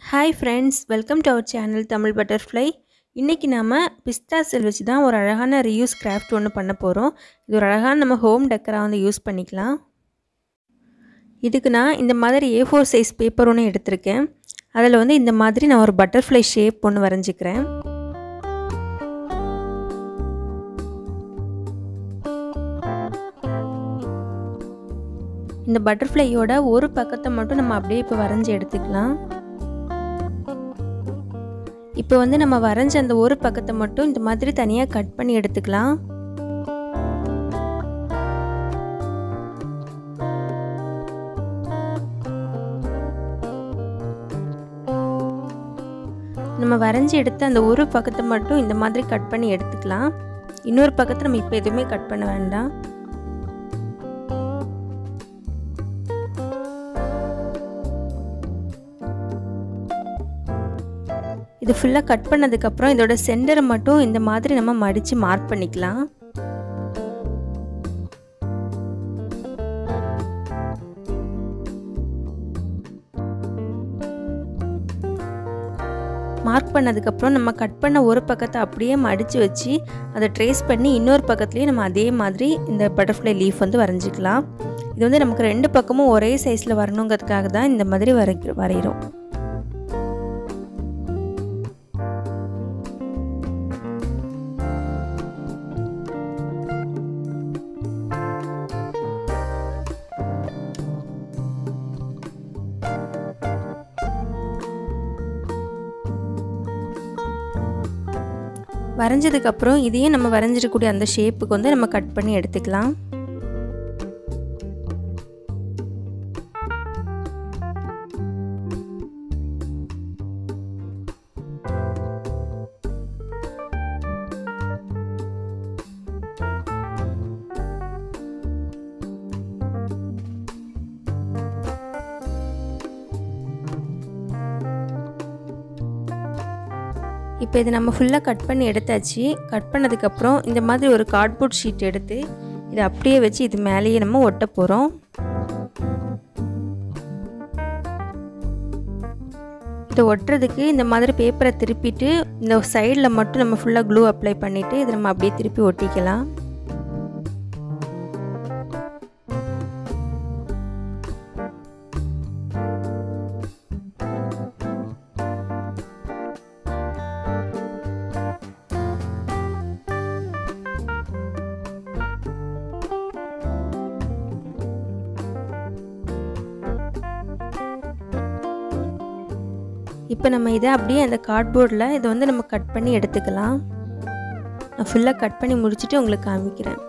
hi friends welcome to our channel Tamil butterfly இன்றைக்கி நாம் பிஸ்தா செல் வச்சு தான் ஒரு அழகான ரியூஸ் கிராஃப்ட் ஒன்று பண்ண போகிறோம் இது ஒரு அழகான நம்ம ஹோம் டெக்கராக வந்து யூஸ் பண்ணிக்கலாம் இதுக்கு நான் இந்த மாதிரி ஏ ஃபோர் சைஸ் பேப்பர் ஒன்று எடுத்திருக்கேன் அதில் வந்து இந்த மாதிரி நான் ஒரு பட்டர்ஃப்ளை ஷேப் ஒன்று வரைஞ்சிக்கிறேன் இந்த பட்டர்ஃப்ளையோட ஒரு பக்கத்தை மட்டும் நம்ம அப்படியே இப்போ வரைஞ்சி எடுத்துக்கலாம் இப்போ வந்து நம்ம வரைஞ்ச அந்த ஒரு பக்கத்தை மட்டும் இந்த மாதிரி தனியாக கட் பண்ணி எடுத்துக்கலாம் நம்ம வரைஞ்சி எடுத்த அந்த ஒரு பக்கத்தை மட்டும் இந்த மாதிரி கட் பண்ணி எடுத்துக்கலாம் இன்னொரு பக்கத்தை நம்ம இப்போ எதுவுமே கட் பண்ண வேண்டாம் இது ஃபுல்லாக கட் பண்ணதுக்கப்புறம் இதோட சென்டரை மட்டும் இந்த மாதிரி நம்ம மடித்து மார்க் பண்ணிக்கலாம் மார்க் பண்ணதுக்கப்புறம் நம்ம கட் பண்ண ஒரு பக்கத்தை அப்படியே மடித்து வச்சு அதை ட்ரேஸ் பண்ணி இன்னொரு பக்கத்துலேயும் நம்ம அதே மாதிரி இந்த பட்டர்ஃப்ளை லீஃப் வந்து வரைஞ்சிக்கலாம் இது வந்து நமக்கு ரெண்டு பக்கமும் ஒரே சைஸில் வரணுங்கிறதுக்காக தான் இந்த மாதிரி வரை வரைகிறோம் வரைஞ்சதுக்கப்புறம் இதையும் நம்ம வரைஞ்சிருக்கக்கூடிய அந்த ஷேப்புக்கு வந்து நம்ம கட் பண்ணி எடுத்துக்கலாம் இப்போ இது நம்ம ஃபுல்லாக கட் பண்ணி எடுத்தாச்சு கட் பண்ணதுக்கப்புறம் இந்த மாதிரி ஒரு கார்ட்போர்ட் ஷீட் எடுத்து இதை அப்படியே வச்சு இது மேலேயே நம்ம ஒட்ட போகிறோம் இதை ஒட்டுறதுக்கு இந்த மாதிரி பேப்பரை திருப்பிட்டு இந்த சைடில் மட்டும் நம்ம ஃபுல்லாக க்ளூ அப்ளை பண்ணிவிட்டு இதை நம்ம அப்படியே திருப்பி ஒட்டிக்கலாம் இப்போ நம்ம இதை அப்படியே அந்த கார்ட்போர்டில் இதை வந்து நம்ம கட் பண்ணி எடுத்துக்கலாம் நான் ஃபுல்லாக கட் பண்ணி முடிச்சுட்டு உங்களுக்கு காமிக்கிறேன்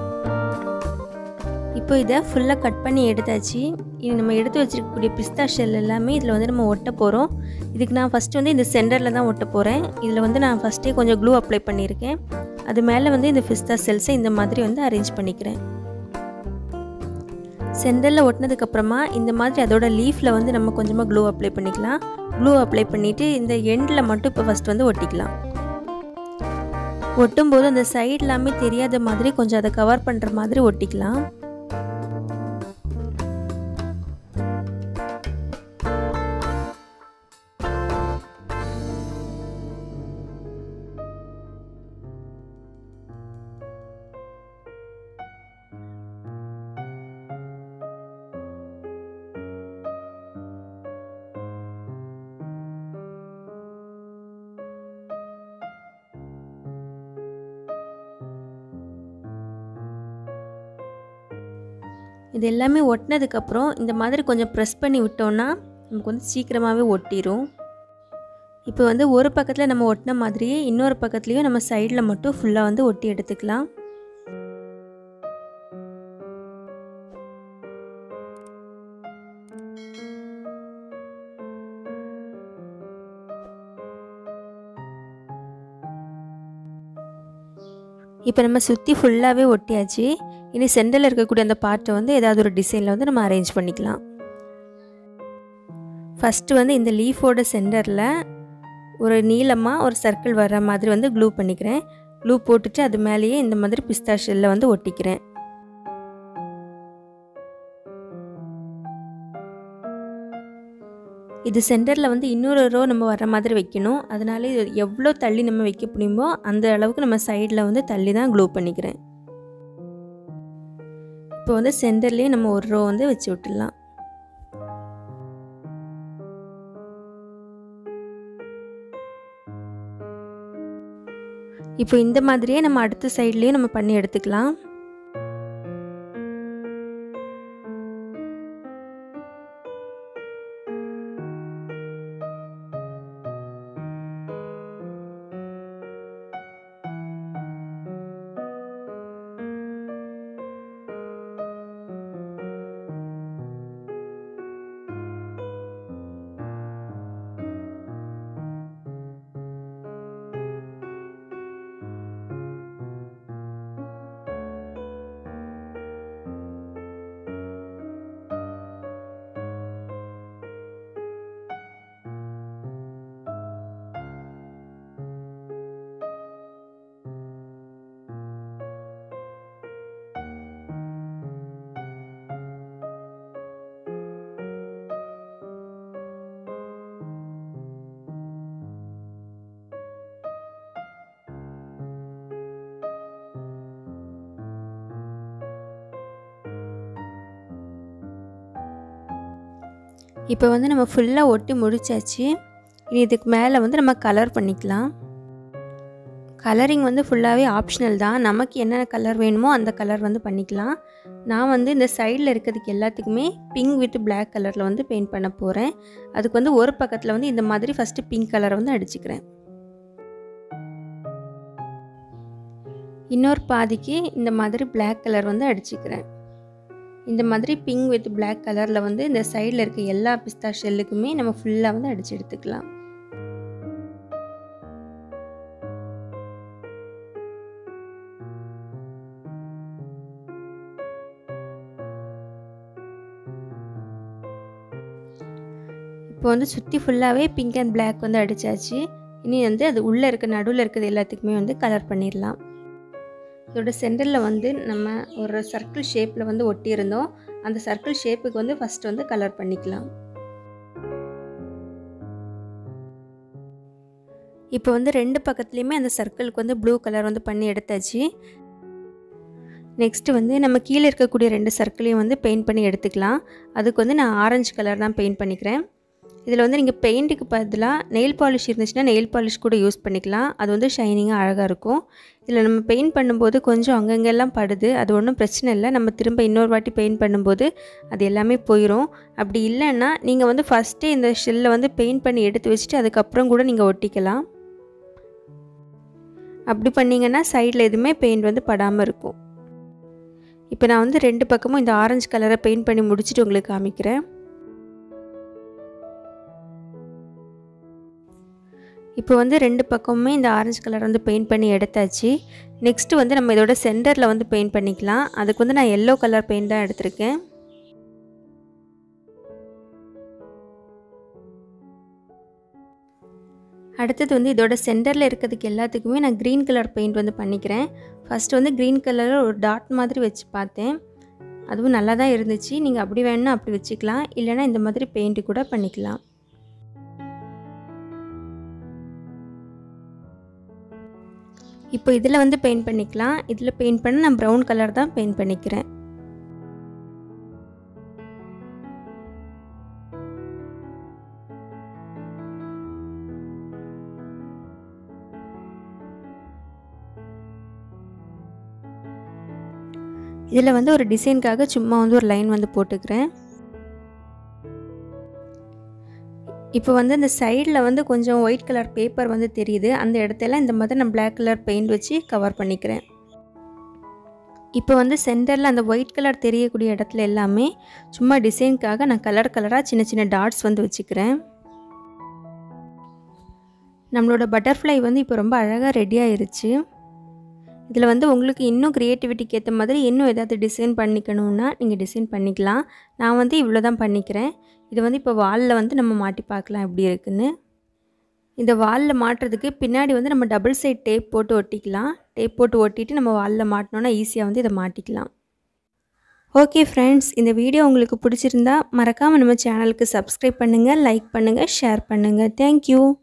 இப்போ இதை ஃபுல்லாக கட் பண்ணி எடுத்தாச்சு இது நம்ம எடுத்து வச்சுருக்கக்கூடிய பிஸ்தா ஷெல் எல்லாமே இதில் வந்து நம்ம ஒட்ட போகிறோம் இதுக்கு நான் ஃபஸ்ட்டு வந்து இந்த சென்டரில் தான் ஒட்ட போகிறேன் இதில் வந்து நான் ஃபஸ்ட்டே கொஞ்சம் க்ளூ அப்ளை பண்ணியிருக்கேன் அது மேலே வந்து இந்த பிஸ்தா செல்ஸை இந்த மாதிரி வந்து அரேஞ்ச் பண்ணிக்கிறேன் சென்டரில் ஒட்டினதுக்கப்புறமா இந்த மாதிரி அதோட லீஃபில் வந்து நம்ம கொஞ்சமாக க்ளூ அப்ளை பண்ணிக்கலாம் க்ளூ அப்ளை பண்ணிவிட்டு இந்த எண்டில் மட்டும் இப்போ ஃபஸ்ட் வந்து ஒட்டிக்கலாம் ஒட்டும்போது அந்த சைட் எல்லாமே தெரியாத மாதிரி கொஞ்சம் அதை கவர் பண்ணுற மாதிரி ஒட்டிக்கலாம் இது எல்லாமே ஒட்டினதுக்கப்புறம் இந்த மாதிரி கொஞ்சம் ப்ரெஸ் பண்ணி விட்டோன்னா நமக்கு வந்து சீக்கிரமாகவே ஒட்டிடும் இப்போ வந்து ஒரு பக்கத்தில் நம்ம ஒட்டின மாதிரியே இன்னொரு பக்கத்துலேயும் நம்ம சைடில் மட்டும் ஃபுல்லாக வந்து ஒட்டி எடுத்துக்கலாம் இப்போ நம்ம சுற்றி ஃபுல்லாகவே ஒட்டியாச்சு இனி சென்டரில் இருக்கக்கூடிய அந்த பார்ட்டை வந்து ஏதாவது ஒரு டிசைனில் வந்து நம்ம அரேஞ்ச் பண்ணிக்கலாம் ஃபஸ்ட்டு வந்து இந்த லீஃபோட சென்டரில் ஒரு நீளமாக ஒரு சர்க்கிள் வர்ற மாதிரி வந்து க்ளூ பண்ணிக்கிறேன் க்ளூ போட்டுட்டு அது மேலேயே இந்த மாதிரி பிஸ்தா ஷெல்லை வந்து ஒட்டிக்கிறேன் இது சென்டரில் வந்து இன்னொரு ரோ நம்ம வர மாதிரி வைக்கணும் அதனால இது எவ்வளோ தள்ளி நம்ம வைக்க முடியுமோ அந்த அளவுக்கு நம்ம சைடில் வந்து தள்ளி தான் க்ளூ பண்ணிக்கிறேன் இப்போ வந்து சென்டர்லேயே நம்ம ஒரு ரோ வந்து வச்சு விட்டுடலாம் இப்போ இந்த மாதிரியே நம்ம அடுத்த சைட்லேயும் நம்ம பண்ணி எடுத்துக்கலாம் இப்போ வந்து நம்ம ஃபுல்லாக ஒட்டி முடிச்சாச்சு இனி இதுக்கு மேலே வந்து நம்ம கலர் பண்ணிக்கலாம் கலரிங் வந்து ஃபுல்லாகவே ஆப்ஷனல் தான் நமக்கு என்னென்ன கலர் வேணுமோ அந்த கலர் வந்து பண்ணிக்கலாம் நான் வந்து இந்த சைடில் இருக்கிறதுக்கு எல்லாத்துக்குமே பிங்க் வித் பிளாக் கலரில் வந்து பெயிண்ட் பண்ண போகிறேன் அதுக்கு வந்து ஒரு பக்கத்தில் வந்து இந்த மாதிரி ஃபஸ்ட்டு பிங்க் கலரை வந்து அடிச்சுக்கிறேன் இன்னொரு பாதிக்கு இந்த மாதிரி பிளாக் கலர் வந்து அடிச்சுக்கிறேன் இந்த மாதிரி பிங்க் வித் பிளாக் கலரில் வந்து இந்த சைடில் இருக்க எல்லா பிஸ்தா ஷெல்லுக்குமே நம்ம ஃபுல்லாக வந்து அடித்து எடுத்துக்கலாம் இப்போ வந்து சுற்றி ஃபுல்லாகவே பிங்க் அண்ட் பிளாக் வந்து அடித்தாச்சு இனி வந்து அது உள்ளே இருக்க நடுவில் இருக்கிறது எல்லாத்துக்குமே வந்து கலர் பண்ணிடலாம் இதோட சென்டரில் வந்து நம்ம ஒரு சர்க்கிள் ஷேப்பில் வந்து ஒட்டியிருந்தோம் அந்த சர்க்கிள் ஷேப்புக்கு வந்து ஃபஸ்ட் வந்து கலர் பண்ணிக்கலாம் இப்போ வந்து ரெண்டு பக்கத்துலேயுமே அந்த சர்க்கிளுக்கு வந்து ப்ளூ கலர் வந்து பண்ணி எடுத்தாச்சு நெக்ஸ்ட்டு வந்து நம்ம கீழே இருக்கக்கூடிய ரெண்டு சர்க்கிளையும் வந்து பெயிண்ட் பண்ணி எடுத்துக்கலாம் அதுக்கு வந்து நான் ஆரஞ்சு கலர் தான் பெயிண்ட் பண்ணிக்கிறேன் இதில் வந்து நீங்கள் பெயிண்ட்டுக்கு பதிலாக நெயில் பாலிஷ் இருந்துச்சுன்னா நெயில் பாலிஷ் கூட யூஸ் பண்ணிக்கலாம் அது வந்து ஷைனிங்காக அழகாக இருக்கும் இதில் நம்ம பெயிண்ட் பண்ணும்போது கொஞ்சம் அங்கங்கெல்லாம் படுது அது ஒன்றும் பிரச்சனை இல்லை நம்ம திரும்ப இன்னொரு வாட்டி பெயிண்ட் பண்ணும்போது அது எல்லாமே போயிடும் அப்படி இல்லைன்னா நீங்கள் வந்து ஃபஸ்ட்டே இந்த ஷெல்லை வந்து பெயிண்ட் பண்ணி எடுத்து வச்சுட்டு அதுக்கப்புறம் கூட நீங்கள் ஒட்டிக்கலாம் அப்படி பண்ணிங்கன்னா சைடில் எதுவுமே பெயிண்ட் வந்து படாமல் இருக்கும் இப்போ நான் வந்து ரெண்டு பக்கமும் இந்த ஆரஞ்சு கலரை பெயிண்ட் பண்ணி முடிச்சுட்டு உங்களுக்கு காமிக்கிறேன் இப்போ வந்து ரெண்டு பக்கமுமே இந்த ஆரஞ்சு கலர் வந்து பெயிண்ட் பண்ணி எடுத்தாச்சு நெக்ஸ்ட்டு வந்து நம்ம இதோட சென்டரில் வந்து பெயிண்ட் பண்ணிக்கலாம் அதுக்கு வந்து நான் எல்லோ கலர் பெயிண்ட் தான் எடுத்திருக்கேன் அடுத்தது வந்து இதோட சென்டரில் இருக்கிறதுக்கு எல்லாத்துக்குமே நான் க்ரீன் கலர் பெயிண்ட் வந்து பண்ணிக்கிறேன் ஃபஸ்ட்டு வந்து க்ரீன் கலரில் ஒரு டாட் மாதிரி வச்சு பார்த்தேன் அதுவும் நல்லா தான் இருந்துச்சு நீங்கள் அப்படி வேணும்னா அப்படி வச்சுக்கலாம் இல்லைனா இந்த மாதிரி பெயிண்ட்டு கூட பண்ணிக்கலாம் இப்போ இதில் வந்து பெயிண்ட் பண்ணிக்கலாம் இதில் பெயிண்ட் பண்ண நான் ப்ரௌன் கலர் தான் பெயிண்ட் பண்ணிக்கிறேன் இதில் வந்து ஒரு டிசைனுக்காக சும்மா வந்து ஒரு லைன் வந்து போட்டுக்கிறேன் இப்போ வந்து இந்த சைடில் வந்து கொஞ்சம் ஒயிட் கலர் பேப்பர் வந்து தெரியுது அந்த இடத்தெல்லாம் இந்த மாதிரி நான் பிளாக் கலர் பெயிண்ட் வச்சு கவர் பண்ணிக்கிறேன் இப்போ வந்து சென்டரில் அந்த ஒயிட் கலர் தெரியக்கூடிய இடத்துல எல்லாமே சும்மா டிசைனுக்காக நான் கலர் கலராக சின்ன சின்ன டாட்ஸ் வந்து வச்சுக்கிறேன் நம்மளோட பட்டர்ஃப்ளை வந்து இப்போ ரொம்ப அழகாக ரெடி ஆயிருச்சு இதில் வந்து உங்களுக்கு இன்னும் க்ரியேட்டிவிட்டிக்கு ஏற்ற மாதிரி இன்னும் ஏதாவது டிசைன் பண்ணிக்கணுன்னா நீங்கள் டிசைன் பண்ணிக்கலாம் நான் வந்து இவ்வளோ தான் பண்ணிக்கிறேன் இது வந்து இப்போ வாலில் வந்து நம்ம மாட்டி பார்க்கலாம் எப்படி இருக்குன்னு இந்த வாலில் மாட்டுறதுக்கு பின்னாடி வந்து நம்ம டபுள் சைட் டேப் போட்டு ஒட்டிக்கலாம் டேப் போட்டு ஒட்டிட்டு நம்ம வாலில் மாட்டினோன்னா ஈஸியாக வந்து இதை மாட்டிக்கலாம் ஓகே ஃப்ரெண்ட்ஸ் இந்த வீடியோ உங்களுக்கு பிடிச்சிருந்தா மறக்காமல் நம்ம சேனலுக்கு சப்ஸ்கிரைப் பண்ணுங்கள் லைக் பண்ணுங்கள் ஷேர் பண்ணுங்கள் தேங்க்யூ